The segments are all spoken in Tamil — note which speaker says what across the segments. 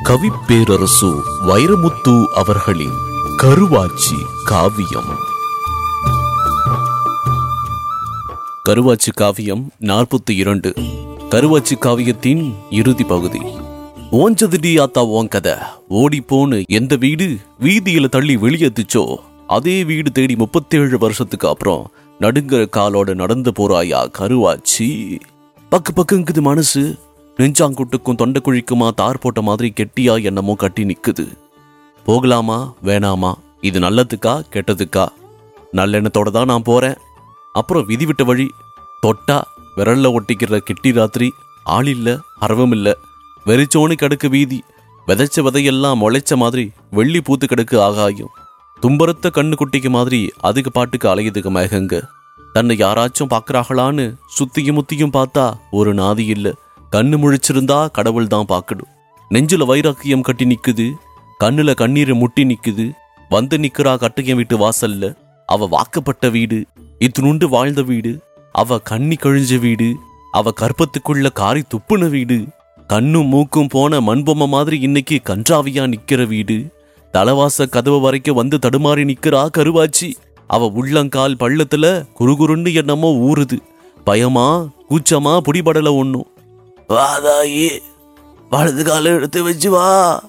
Speaker 1: கவிப்பேரரசு வைரமுத்து அவர்களின் கருவாச்சி காவியம் கருவாச்சி காவியம் நாற்பத்தி இரண்டு கருவாச்சி காவியத்தின் இறுதி பகுதி ஓஞ்சதுடி ஆத்தா ஓன் கதை ஓடிப்போன்னு எந்த வீடு வீதியில தள்ளி வெளியேத்துச்சோ அதே வீடு தேடி முப்பத்தேழு வருஷத்துக்கு அப்புறம் நடுங்கிற காலோட நடந்து போறாயா கருவாச்சி பக்கு பக்குங்குது மனசு நெஞ்சாங்குட்டுக்கும் தொண்டை குழிக்குமா தார் போட்ட மாதிரி கெட்டியா என்னமோ கட்டி நிக்குது போகலாமா வேணாமா இது நல்லதுக்கா கெட்டதுக்கா நல்லெண்ணத்தோட தான் நான் போறேன் அப்புறம் விதி விட்ட வழி தொட்டா விரல்ல ஒட்டிக்கிற கெட்டி ராத்திரி ஆள் இல்ல அரவம் இல்ல வெறிச்சோனி கடுக்கு வீதி விதைச்ச விதையெல்லாம் முளைச்ச மாதிரி வெள்ளி பூத்து கிடக்கு ஆகாயம் தும்பரத்த கண்ணு குட்டிக்கு மாதிரி அதுக்கு பாட்டுக்கு அலையுதுக்கு மேகங்க தன்னை யாராச்சும் பார்க்கறாங்களான்னு சுத்தியும் முத்தியும் பார்த்தா ஒரு நாதி இல்ல கண்ணு முழிச்சிருந்தா கடவுள் தான் பார்க்கணும் நெஞ்சில வைராக்கியம் கட்டி நிக்குது கண்ணுல கண்ணீரை முட்டி நிக்குது வந்து நிக்கிறா கட்டையம் வீட்டு வாசல்ல அவ வாக்கப்பட்ட வீடு இத்தினுண்டு வாழ்ந்த வீடு அவ கண்ணி கழிஞ்ச வீடு அவ கற்பத்துக்குள்ள காரி துப்புன வீடு கண்ணும் மூக்கும் போன மண்பொம்மை மாதிரி இன்னைக்கு கன்றாவியா நிக்கிற வீடு தலவாச கதவு வரைக்கும் வந்து தடுமாறி நிக்கிறா கருவாச்சி அவ உள்ளங்கால் பள்ளத்துல குறுகுறுன்னு என்னமோ ஊறுது பயமா கூச்சமா புடிபடல ஒண்ணும் வாதாயி வலது கால எடுத்து வச்சு வா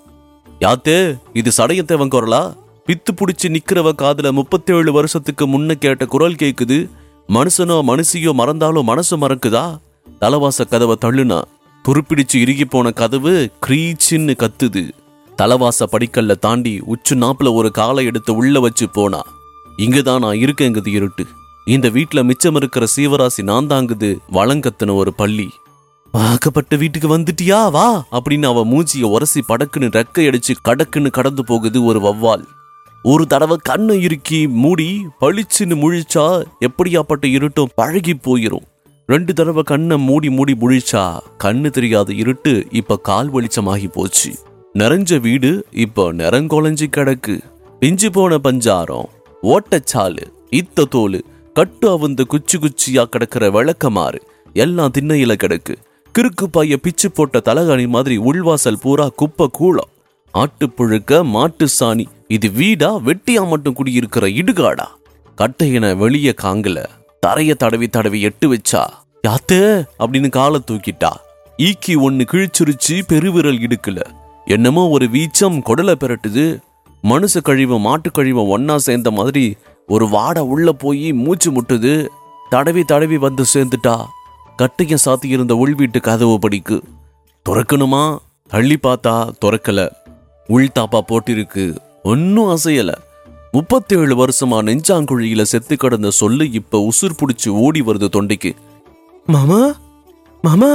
Speaker 1: யாத்தே இது சடையத்தேவன் குரலா பித்து புடிச்சு நிக்கிறவ காதுல முப்பத்தேழு வருஷத்துக்கு முன்ன கேட்ட குரல் கேக்குது மனுஷனோ மனுஷியோ மறந்தாலும் மனசு மறக்குதா தலவாச கதவை தள்ளுனா துருப்பிடிச்சு இறுகி போன கதவு க்ரீச்சின்னு கத்துது தலவாச படிக்கல்ல தாண்டி உச்சு நாப்புல ஒரு காலை எடுத்து உள்ள வச்சு போனா இங்கதான் நான் இருக்கேங்குது இருட்டு இந்த வீட்ல மிச்சம் இருக்கிற சீவராசி நான் தாங்குது வளங்கத்துன ஒரு பள்ளி வாக்கப்பட்ட வீட்டுக்கு வந்துட்டியா வா அப்படின்னு அவ மூஞ்சிய உரசி படக்குன்னு ரெக்கை அடிச்சு கடக்குன்னு கடந்து போகுது ஒரு வவ்வால் ஒரு தடவை கண்ணை இறுக்கி மூடி பளிச்சுன்னு முழிச்சா எப்படியாப்பட்ட இருட்டும் பழகி போயிரும் ரெண்டு தடவை கண்ணை மூடி மூடி முழிச்சா கண்ணு தெரியாத இருட்டு இப்ப கால் வெளிச்சமாகி போச்சு நிறைஞ்ச வீடு இப்போ நிறங்கொலைஞ்சு கிடக்கு பிஞ்சு போன பஞ்சாரம் ஓட்டச்சாலு இத்த தோலு கட்டு அவந்த குச்சி குச்சியா கிடக்கிற விளக்கமாறு எல்லாம் திண்ணையில கிடக்கு கிறுக்கு பைய பிச்சு போட்ட தலகாணி மாதிரி உள்வாசல் பூரா குப்பை கூளம் ஆட்டுப்புழுக்க மாட்டு சாணி இது வீடா வெட்டியா மட்டும் குடியிருக்கிற இடுகாடா கட்டையின வெளிய காங்கல தரைய தடவி தடவி எட்டு வச்சா யாத்தே அப்படின்னு காலை தூக்கிட்டா ஈக்கி ஒன்னு கிழிச்சுரிச்சு பெருவிரல் இடுக்கல என்னமோ ஒரு வீச்சம் கொடலை பெரட்டுது மனுஷ கழிவும் மாட்டு கழிவும் ஒன்னா சேர்ந்த மாதிரி ஒரு வாடை உள்ள போய் மூச்சு முட்டுது தடவி தடவி வந்து சேர்ந்துட்டா கட்டையும் சாத்தி இருந்த உள் வீட்டு கதவு படிக்கு துறக்கணுமா தள்ளி பார்த்தா துறக்கல உள் தாப்பா போட்டிருக்கு ஒன்னும் அசையல முப்பத்தேழு வருஷமா நெஞ்சாங்குழியில செத்து கிடந்த சொல்லு இப்ப உசுர் புடிச்சு ஓடி வருது தொண்டைக்கு மாமா மாமா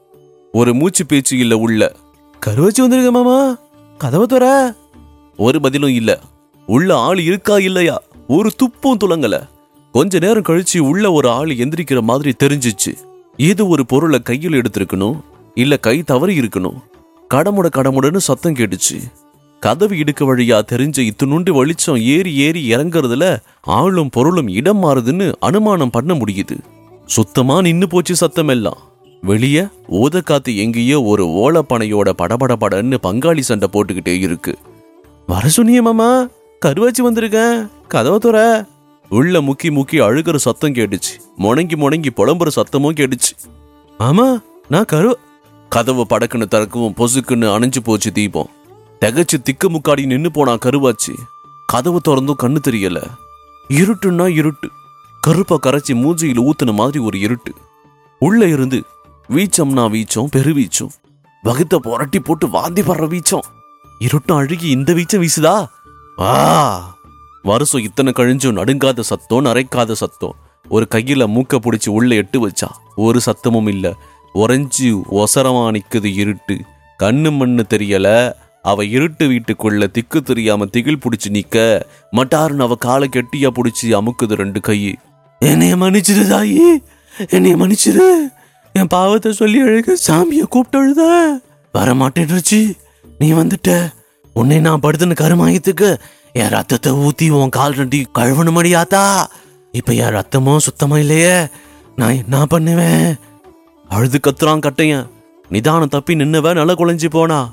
Speaker 1: ஒரு மூச்சு பேச்சு இல்ல உள்ள கருவச்சு வந்திருக்க மாமா கதவை துற ஒரு பதிலும் இல்ல உள்ள ஆள் இருக்கா இல்லையா ஒரு துப்பும் துலங்கல கொஞ்ச நேரம் கழிச்சு உள்ள ஒரு ஆள் எந்திரிக்கிற மாதிரி தெரிஞ்சிச்சு ஏதோ ஒரு பொருளை கையில் எடுத்திருக்கணும் இல்ல கை தவறி இருக்கணும் கடமுட கடமுடன்னு சத்தம் கேட்டுச்சு கதவு இடுக்க வழியா தெரிஞ்ச இத்துணுண்டு வெளிச்சம் ஏறி ஏறி இறங்குறதுல ஆளும் பொருளும் இடம் மாறுதுன்னு அனுமானம் பண்ண முடியுது சுத்தமா நின்னு போச்சு சத்தம் எல்லாம் வெளிய ஓத காத்து எங்கேயோ ஒரு ஓலப்பனையோட படபடபடன்னு பங்காளி சண்டை போட்டுக்கிட்டே இருக்கு வர சொன்னிய மாமா கருவாச்சி வந்திருக்கேன் கதவை துற உள்ள முக்கி முக்கி அழுகிற சத்தம் கேட்டுச்சு முணங்கி முணங்கி புலம்புற சத்தமும் கேட்டுச்சு ஆமா நான் கரு கதவு படக்குன்னு திறக்கவும் பொசுக்குன்னு அணைஞ்சு போச்சு தீபம் திகச்சு திக்கு முக்காடி நின்னு போனா கருவாச்சு கதவு திறந்தும் கண்ணு தெரியல இருட்டுன்னா இருட்டு கருப்பா கரைச்சி மூஞ்சியில் ஊத்துன மாதிரி ஒரு இருட்டு உள்ள இருந்து வீச்சம்னா வீச்சம் பெருவீச்சம் வகுத்த புரட்டி போட்டு வாந்தி படுற வீச்சம் இருட்டும் அழுகி இந்த வீச்சம் வீசுதா ஆ வருஷம் இத்தனை கழிஞ்சும் நடுங்காத சத்தம் நரைக்காத சத்தம் ஒரு கையில மூக்க பிடிச்சி உள்ள எட்டு வச்சா ஒரு சத்தமும் இல்ல உறைஞ்சு ஒசரமா நிக்குது இருட்டு கண்ணு மண்ணு தெரியல அவ இருட்டு வீட்டுக்குள்ள திக்கு தெரியாம திகில் புடிச்சு நிக்க மட்டாருன்னு அவ காலை கெட்டியா புடிச்சு அமுக்குது ரெண்டு கை என்னைய மன்னிச்சிரு தாயி என்னைய மன்னிச்சிரு என் பாவத்தை சொல்லி அழுக சாமிய கூப்பிட்டு அழுத வர மாட்டேன்ருச்சு நீ வந்துட்ட உன்னை நான் படுத்துன கருமாயத்துக்கு என் ரத்தத்தை ஊத்தி உன் கால் ரெண்டி கழுவணுமடியாத்தா இப்ப என் ரத்தமும் சுத்தமா இல்லையே நான் என்ன பண்ணுவேன் அழுது கத்துறான் கட்டையன் நிதானம் தப்பி நின்னவ நல்ல குழஞ்சி போனா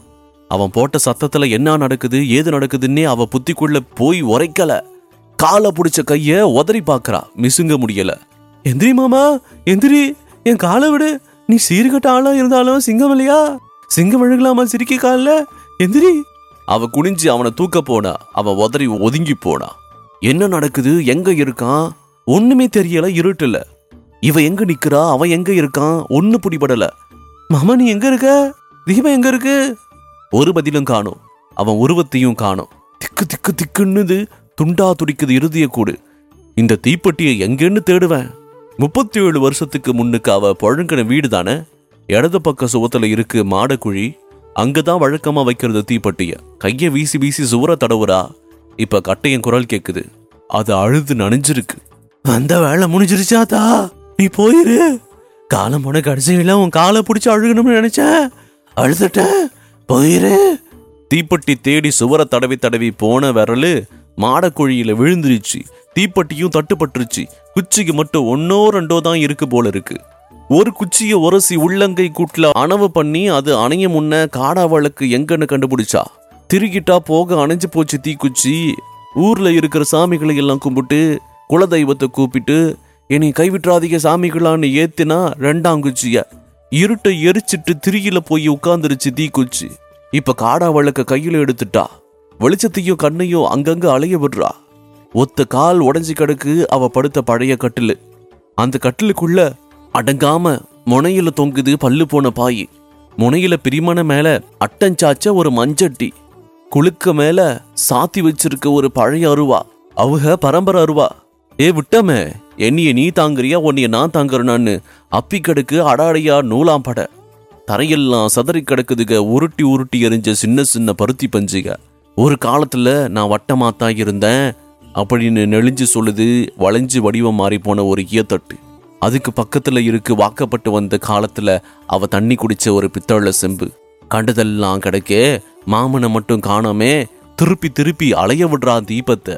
Speaker 1: அவன் போட்ட சத்தத்துல என்ன நடக்குது ஏது நடக்குதுன்னே அவ புத்திக்குள்ள போய் உரைக்கல காலை பிடிச்ச கைய உதறி பார்க்கறா மிசுங்க முடியல எந்திரி மாமா எந்திரி என் காலை விடு நீ சீர்கட்ட ஆளா இருந்தாலும் சிங்கம் இல்லையா சிங்கம் அழுகலாமா சிரிக்க காலில் எந்திரி அவ குனிஞ்சு அவனை தூக்க போனா அவன் உதறி ஒதுங்கி போனா என்ன நடக்குது எங்க இருக்கான் ஒண்ணுமே தெரியல இருட்டுல இவ எங்க நிக்கிறா அவன் எங்க இருக்கான் ஒண்ணு பிடிபடல மாமா நீ எங்க இருக்க தீபம் எங்க இருக்கு ஒரு பதிலும் காணோம் அவன் உருவத்தையும் காணோம் திக்கு திக்கு திக்குன்னுது துண்டா துடிக்குது இறுதிய கூடு இந்த தீப்பெட்டியை எங்கன்னு தேடுவேன் முப்பத்தி ஏழு வருஷத்துக்கு முன்னுக்கு அவ பழங்கின வீடு தானே இடது பக்க சுவத்துல இருக்கு மாடக்குழி அங்கதான் வழக்கமா வைக்கிறது தீப்பெட்டிய கைய வீசி வீசி சுவர தடவுறா இப்ப கட்டையன் குரல் கேக்குது அது அழுது நனைஞ்சிருக்கு வந்த வேலை முடிஞ்சிருச்சாத்தா நீ போயிரு காலம் போன கடைசியில உன் காலை பிடிச்சி அழுகணும்னு நினைச்சேன் அழுதுட்டேன் போயிரு தீப்பெட்டி தேடி சுவர தடவி தடவி போன விரலு மாடக்குழியில விழுந்துருச்சு தீப்பெட்டியும் தட்டுப்பட்டுருச்சு குச்சிக்கு மட்டும் ஒன்னோ ரெண்டோ தான் இருக்கு போல இருக்கு ஒரு குச்சியை உரசி உள்ளங்கை கூட்டுல அணவு பண்ணி அது அணைய முன்ன காடாவளுக்கு எங்கன்னு கண்டுபிடிச்சா திருகிட்டா போக அணைஞ்சு போச்சு தீக்குச்சி ஊர்ல இருக்கிற சாமிகளை எல்லாம் கும்பிட்டு குலதெய்வத்தை கூப்பிட்டு என்னை கைவிட்றாதீங்க சாமிகளான்னு ஏத்தினா ரெண்டாம் குச்சிய இருட்டை எரிச்சிட்டு திரியில போய் உட்கார்ந்துருச்சு தீக்குச்சி இப்ப காடாவளுக்க கையில எடுத்துட்டா வெளிச்சத்தையும் கண்ணையும் அங்கங்க அலைய விடுறா ஒத்த கால் உடைஞ்சு கிடக்கு அவ படுத்த பழைய கட்டிலு அந்த கட்டிலுக்குள்ள அடங்காம முனையில தொங்குது பல்லு போன பாய் முனையில பிரிமன மேல அட்டஞ்சாச்ச ஒரு மஞ்சட்டி குளுக்க மேல சாத்தி வச்சிருக்க ஒரு பழைய அருவா அவங்க பரம்பரை அருவா ஏ விட்டமே என்னைய நீ தாங்குறியா உன்னைய நான் தாங்குறனான்னு அப்பி கிடக்கு அடாடையா நூலாம் பட தரையெல்லாம் சதறி கிடக்குதுக உருட்டி உருட்டி எறிஞ்ச சின்ன சின்ன பருத்தி பஞ்சுக ஒரு காலத்துல நான் வட்டமாத்தான் இருந்தேன் அப்படின்னு நெளிஞ்சு சொல்லுது வளைஞ்சு வடிவம் மாறி போன ஒரு ஈயத்தட்டு அதுக்கு பக்கத்துல இருக்கு வாக்கப்பட்டு வந்த காலத்துல அவ தண்ணி குடிச்ச ஒரு பித்தள செம்பு கண்டதெல்லாம் கிடைக்கே மாமனை மட்டும் காணாமே திருப்பி திருப்பி அலைய விடுறா தீபத்தை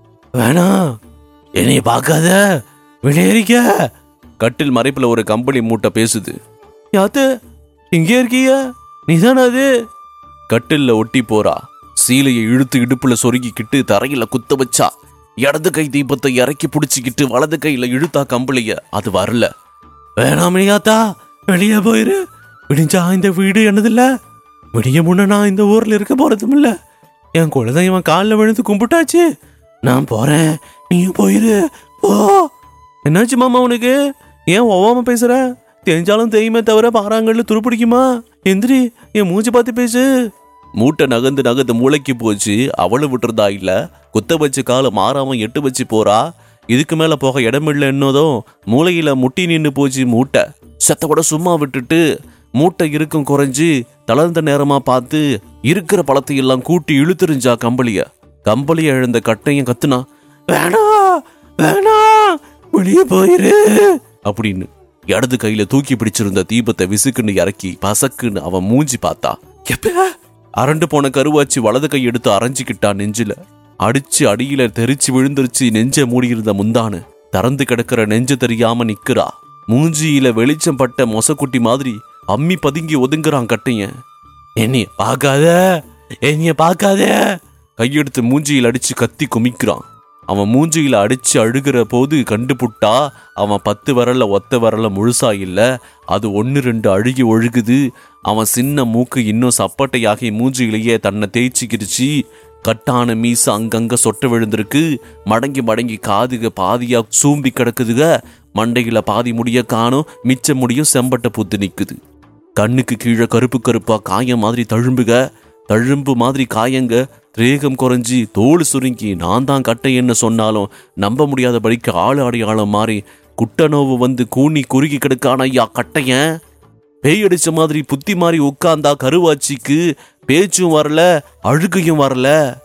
Speaker 1: வேணாம் என்னைய பார்க்காத வெளியேறிக்க கட்டில் மறைப்புல ஒரு கம்பளி மூட்டை பேசுது யாத்து இங்கே இருக்கீங்க நீதானே அது கட்டில்ல ஒட்டி போறா சீலையை இழுத்து இடுப்புல சொருகிக்கிட்டு தரையில குத்த வச்சா இடது கை தீபத்தை இறக்கி பிடிச்சிக்கிட்டு வலது கையில இழுத்தா கம்பளிய அது வரல வேணாம் மணியாத்தா வெளியே போயிரு விடிஞ்சா இந்த வீடு என்னதில்ல விடிய முன்ன நான் இந்த ஊர்ல இருக்க போறதும் இல்ல என் குலதெய்வன் காலில் விழுந்து கும்பிட்டாச்சு நான் போறேன் நீயும் போயிரு போ என்னாச்சு மாமா உனக்கு ஏன் ஒவ்வாம பேசுற தெரிஞ்சாலும் தெரியுமே தவிர பாறாங்கல்ல துருப்பிடிக்குமா எந்திரி என் மூஞ்சி பார்த்து பேசு மூட்டை நகர்ந்து நகர்ந்து மூளைக்கு போச்சு அவளு விட்டுறதா இல்ல குத்த வச்சு காலை மாறாம எட்டு வச்சு போறா இதுக்கு மேல போக இடமில்ல என்னதும் மூளையில முட்டி நின்னு போச்சு மூட்டை செத்த கூட சும்மா விட்டுட்டு மூட்டை இருக்கும் குறைஞ்சு தளர்ந்த நேரமா பார்த்து இருக்கிற பழத்தை எல்லாம் கூட்டி இழுத்துறிஞ்சா கம்பளிய கம்பளிய எழுந்த கட்டையும் கத்துனா வேணாம் வேணாம் வெளியே போயிரு அப்படின்னு இடது கையில தூக்கி பிடிச்சிருந்த தீபத்தை விசுக்குன்னு இறக்கி பசக்குன்னு அவன் மூஞ்சி பார்த்தா எப்ப அரண்டு போன கருவாச்சி வலது கை எடுத்து அரைஞ்சிக்கிட்டா நெஞ்சில அடிச்சு அடியில தெரிச்சு விழுந்துருச்சு நெஞ்ச மூடியிருந்த முந்தானு திறந்து கிடக்கிற நெஞ்சு தெரியாம நிக்கிறா மூஞ்சியில வெளிச்சம் பட்ட மொசக்குட்டி மாதிரி அம்மி பதுங்கி ஒதுங்குறான் கட்டையன் என்னைய பார்க்காத என்னைய பார்க்காத கையெடுத்து மூஞ்சியில் அடிச்சு கத்தி குமிக்கிறான் அவன் மூஞ்சியில அடிச்சு அழுகிற போது கண்டுபுட்டா அவன் பத்து வரல ஒத்த வரல முழுசா இல்ல அது ஒன்னு ரெண்டு அழுகி ஒழுகுது அவன் சின்ன மூக்கு இன்னும் சப்பட்டையாகி மூஞ்சியிலேயே தன்னை தேய்ச்சிக்கிருச்சு கட்டான மீச அங்கங்க சொட்ட விழுந்திருக்கு மடங்கி மடங்கி காதுக பாதியா சூம்பி கிடக்குதுக மண்டையில பாதி முடிய காணும் மிச்ச முடியும் செம்பட்ட பூத்து நிக்குது கண்ணுக்கு கீழே கருப்பு கருப்பா காயம் மாதிரி தழும்புக தழும்பு மாதிரி காயங்க திரேகம் குறைஞ்சி தோல் சுருங்கி நான் தான் கட்டை என்ன சொன்னாலும் நம்ப முடியாதபடிக்கு ஆளு அடையாளம் மாறி குட்ட நோவு வந்து கூனி குறுகி கிடக்கான ஐயா கட்டையன் பேய் அடிச்ச மாதிரி புத்தி மாறி உட்கார்ந்தா கருவாச்சிக்கு பேச்சும் வரல அழுகையும் வரல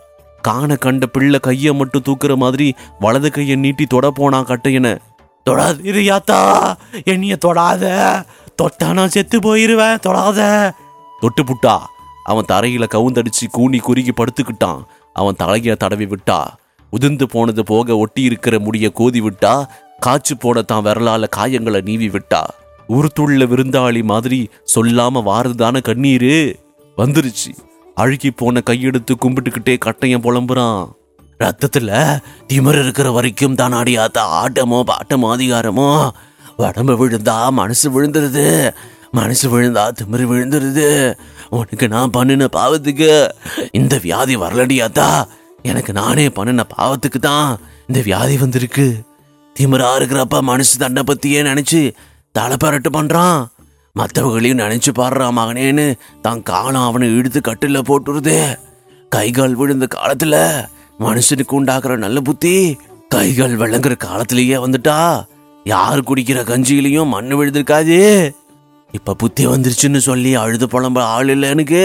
Speaker 1: காண கண்ட பிள்ளை கைய மட்டும் தூக்குற மாதிரி வலது கையை நீட்டி தொட போனா கட்டையன தொடாது இது யாத்தா என்னைய தொடாத தொட்டா நான் செத்து போயிருவேன் தொடாத தொட்டு புட்டா அவன் தரையில கவுந்தடிச்சு கூனி குறுகி படுத்துக்கிட்டான் அவன் தலைய தடவி விட்டா உதிர்ந்து போனது போக ஒட்டி இருக்கிற முடிய கோதி விட்டா காய்ச்சி போன தான் விரலால காயங்களை நீவி விட்டா உருத்துள்ள விருந்தாளி மாதிரி சொல்லாம வாரதுதான கண்ணீரு வந்துருச்சு அழுகி போன கையெடுத்து கும்பிட்டுக்கிட்டே கட்டையன் புலம்புறான் ரத்தத்துல திமிர் இருக்கிற வரைக்கும் தான் அடியாத்த ஆட்டமோ பாட்டமோ அதிகாரமோ உடம்பு விழுந்தா மனசு விழுந்துருது மனசு விழுந்தா திமிரு விழுந்துருது உனக்கு நான் பண்ணின பாவத்துக்கு இந்த வியாதி வரலடியாத்தா எனக்கு நானே பண்ணின பாவத்துக்கு தான் இந்த வியாதி வந்திருக்கு திமிரா இருக்கிறப்ப மனசு தன்னை பத்தியே நினைச்சு தலைப்பரட்டு பண்றான் மற்றவங்களையும் நினைச்சு பாடுறான் மகனேன்னு தான் காலம் அவனை இழுத்து கட்டில போட்டுருது கை கால் விழுந்த காலத்துல மனுஷனுக்கு உண்டாக்குற நல்ல புத்தி கை கால் விளங்குற காலத்திலேயே வந்துட்டா யாரு குடிக்கிற கஞ்சியிலையும் மண்ணு விழுந்திருக்காது இப்ப புத்தி வந்துருச்சுன்னு சொல்லி அழுது புலம்ப ஆள் இல்லை எனக்கு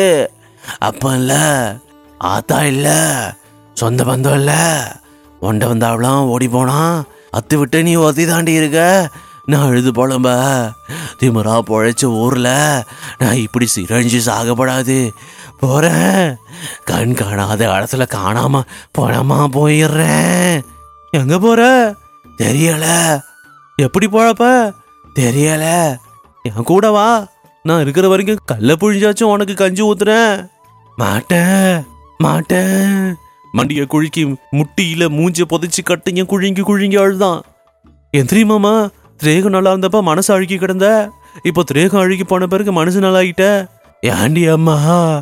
Speaker 1: அப்ப இல்ல ஆத்தா இல்ல சொந்த பந்தம் இல்ல ஒண்ட வந்தாவெல்லாம் ஓடி போனான் அத்து விட்டு நீ ஒத்தி தாண்டி இருக்க நான் அழுது புலம்ப திமிரா பொழைச்ச ஊர்ல நான் இப்படி சிரஞ்சு சாகப்படாது போறேன் கண் காணாத இடத்துல காணாம போனமா போயிடுறேன் எங்க போற தெரியல எப்படி போறப்ப தெரியல என் கூட வா நான் இருக்கிற வரைக்கும் கல்ல புழிஞ்சாச்சும் உனக்கு கஞ்சி ஊத்துறேன் மாட்டேன் மாட்டேன் மண்டிய குழுக்கி முட்டியில மூஞ்ச புதைச்சு கட்டையும் குழுங்கி குழுங்கி அழுதான் என் தெரியுமாமா திரேகம் நல்லா இருந்தப்ப மனசு அழுகி கிடந்த இப்போ திரேகம் அழுகி போன பிறகு மனசு நல்லாயிட்ட ஏண்டி அம்மா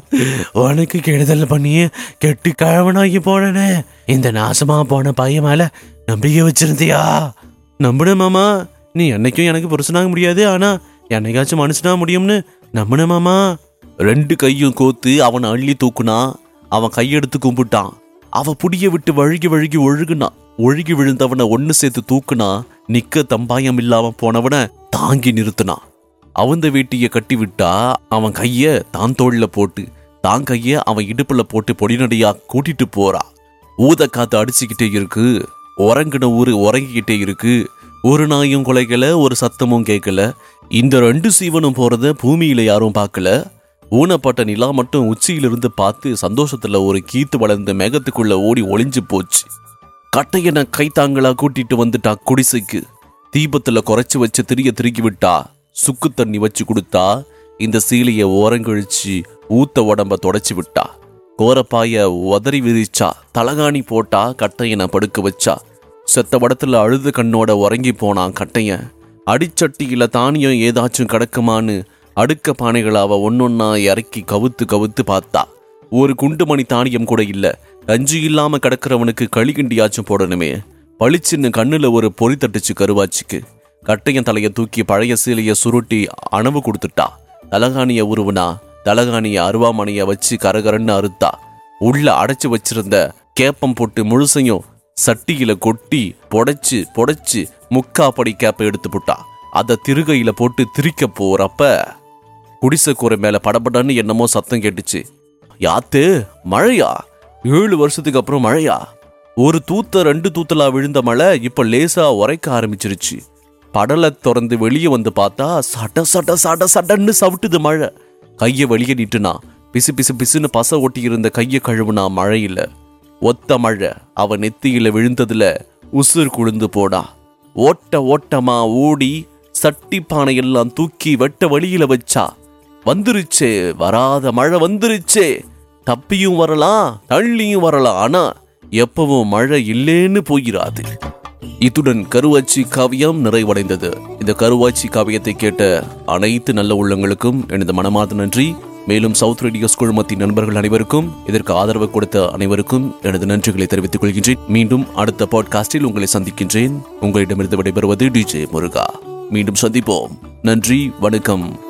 Speaker 1: உனக்கு கெடுதல் பண்ணி கெட்டு கழவனாகி போனனே இந்த நாசமா போன பையன் மேல நம்பிக்கை வச்சிருந்தியா நம்புன மாமா நீ என்னைக்கும் எனக்கு புருஷனாக முடியாது ஆனா என்னைக்காச்சும் மனுஷனா முடியும்னு நம்புன மாமா ரெண்டு கையும் கோத்து அவனை அள்ளி தூக்குனா அவன் கையெடுத்து கும்பிட்டான் அவ புடிய விட்டு வழுகி வழுகி ஒழுகுனான் ஒழுகி விழுந்தவனை ஒன்னு சேர்த்து தூக்குனா நிக்க தம்பாயம் இல்லாம போனவனை தாங்கி நிறுத்தினான் அவந்த வேட்டிய கட்டி விட்டா அவன் கைய தான் தோள்ல போட்டு தான் கைய அவன் இடுப்புல போட்டு பொடிநடையா கூட்டிட்டு போறா ஊத காத்து அடிச்சுக்கிட்டே இருக்கு உறங்கின ஊரு உறங்கிக்கிட்டே இருக்கு ஒரு நாயும் குலைக்கல ஒரு சத்தமும் கேட்கல இந்த ரெண்டு சீவனும் போறத பூமியில யாரும் பார்க்கல ஊனப்பட்ட நிலா மட்டும் உச்சியிலிருந்து பார்த்து சந்தோஷத்துல ஒரு கீத்து வளர்ந்த மேகத்துக்குள்ள ஓடி ஒளிஞ்சு போச்சு கட்டையனை கைத்தாங்களா கூட்டிட்டு வந்துட்டா குடிசைக்கு தீபத்துல குறைச்சு வச்சு திரிய திருக்கி விட்டா சுக்கு தண்ணி வச்சு கொடுத்தா இந்த சீலைய ஓரங்கழிச்சு ஊத்த உடம்ப தொடச்சு விட்டா கோரப்பாய உதறி விரிச்சா தலகாணி போட்டா கட்டையனை படுக்க வச்சா செத்த வடத்துல அழுது கண்ணோட உறங்கி போனான் கட்டையன் அடிச்சட்டியில தானியம் ஏதாச்சும் கிடக்குமான்னு அடுக்க பானைகளை அவ ஒன்னொன்னா இறக்கி கவுத்து கவுத்து பார்த்தா ஒரு குண்டுமணி தானியம் கூட இல்ல கஞ்சி இல்லாம கிடக்கிறவனுக்கு களி கிண்டியாச்சும் போடணுமே பளிச்சுன்னு கண்ணுல ஒரு பொறி தட்டுச்சு கருவாச்சிக்கு கட்டையன் தலைய தூக்கி பழைய சீலைய சுருட்டி அணவு கொடுத்துட்டா தலகாணிய உருவுனா தலகாணிய அருவாமனைய வச்சு கரகரன்னு அறுத்தா உள்ள அடைச்சு வச்சிருந்த கேப்பம் போட்டு முழுசையும் சட்டியில கொட்டி புடைச்சு புடைச்சு முக்கா படி கேப்பை எடுத்து போட்டா அத திருகையில போட்டு திரிக்க போறப்ப குடிசை கூரை மேல படபடன்னு என்னமோ சத்தம் கேட்டுச்சு யாத்து மழையா ஏழு வருஷத்துக்கு அப்புறம் மழையா ஒரு தூத்த ரெண்டு தூத்தலா விழுந்த மழை இப்ப லேசா உரைக்க ஆரம்பிச்சிருச்சு படலை திறந்து வெளியே வந்து பார்த்தா சட சட சட சடன்னு சவிட்டுது மழை கையை வெளியே நீட்டுனா பிசு பிசு பிசுன்னு பச ஒட்டி இருந்த கையை கழுவுனா மழையில ஒத்த மழை அவ நெத்தியில விழுந்ததுல உசுர் குழுந்து போடா ஓட்ட ஓட்டமா ஓடி சட்டி பானை எல்லாம் தூக்கி வெட்ட வழியில வச்சா வந்துருச்சே வராத மழை வந்துருச்சே தப்பியும் வரலாம் தள்ளியும் வரலாம் ஆனா எப்பவும் மழை இல்லேன்னு போயிராது இத்துடன் கருவாச்சி காவியம் நிறைவடைந்தது இந்த கருவாச்சி காவியத்தை கேட்ட அனைத்து நல்ல உள்ளங்களுக்கும் எனது மனமார்ந்த நன்றி மேலும் சவுத் ரேடியோஸ் குழுமத்தின் நண்பர்கள் அனைவருக்கும் இதற்கு ஆதரவு கொடுத்த அனைவருக்கும் எனது நன்றிகளை தெரிவித்துக் கொள்கின்றேன் மீண்டும் அடுத்த பாட்காஸ்டில் உங்களை சந்திக்கின்றேன் உங்களிடமிருந்து விடைபெறுவது டிஜே முருகா மீண்டும் சந்திப்போம் நன்றி வணக்கம்